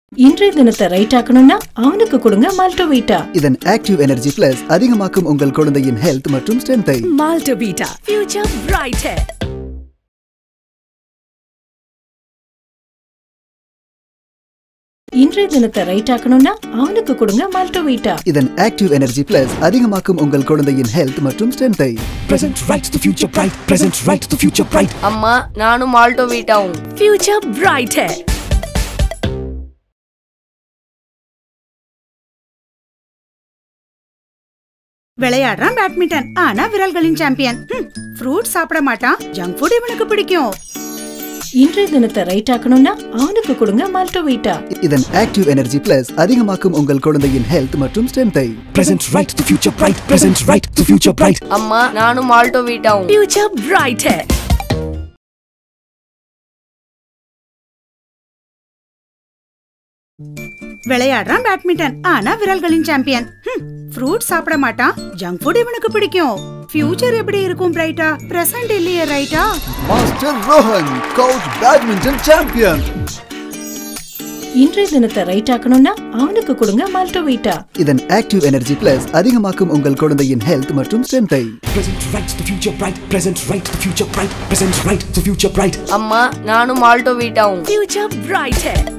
இன்றைய தினத்தை ரைட் ஆக்கணும்னா அவனுக்கு கொடுங்க மால்டோவீட்டா இதன் ஆக்டிவ் எனர்ஜி பிளஸ் அதிகமாக்கும் உங்கள் குழந்தையின் ஹெல்த் மற்றும் ஸ்ட்ரென்த்தை Maltavita. Future brighter. இன்றைய தினத்தை ரைட் ஆக்கணும்னா அவனுக்கு கொடுங்க மால்டோவீட்டா இதன் ஆக்டிவ் எனர்ஜி பிளஸ் அதிகமாக்கும் உங்கள் குழந்தையின் ஹெல்த் மற்றும் ஸ்ட்ரென்த்தை Present right to future bright. Present right to future bright. அம்மா நானும் மால்டோ வீட்டாவும் Future brighter. விளையாடுறான் பேட்மிண்டன் ஆனா விரல்களின் சாம்பியன் ஃப்ரூட் சாப்பிட மாட்டான் ஜங்க் ஃபுட் இவனுக்கு பிடிக்கும் இன்றைய தினத்தை ரைட் ஆக்கணும்னா அவனுக்கு கொடுங்க மால்டோவீட்டா இதன் ஆக்டிவ் எனர்ஜி பிளஸ் அதிகமாக்கும் உங்கள் குழந்தையின் ஹெல்த் மற்றும் ஸ்ட்ரென்த்தை Present right to future bright. Present right to future bright. அம்மா நானும் மால்டோ வீட்டாவும் Future brighter. விளையாடுறான் பேட்மிண்டன் ஆனா விரல்களின் சாம்பியன் ஃப்ரூட் சாப்பிட மாட்டான் ஜங்க் ஃபுட் இவனுக்கு பிடிக்கும் ஃபியூச்சர் எப்படி இருக்கும் பிரைட்டா பிரசன்ட் இல்லையே ரைட்டா மாஸ்டர் ரோஹன் கவுச் பேட்மிண்டன் சாம்பியன் இன்றைய தினத்தை ரைட் ஆக்கணும்னா அவனுக்கு கொடுங்க மால்டோவீட்டா இதன் ஆக்டிவ் எனர்ஜி பிளஸ் அதிகமாக்கும் உங்கள் குழந்தையின் ஹெல்த் மற்றும் ஸ்ட்ரென்த்தை Present right to future bright. Present right to future bright. Present right to future bright. அம்மா நானும் மால்டோ வீட்டாவும் Future brighter.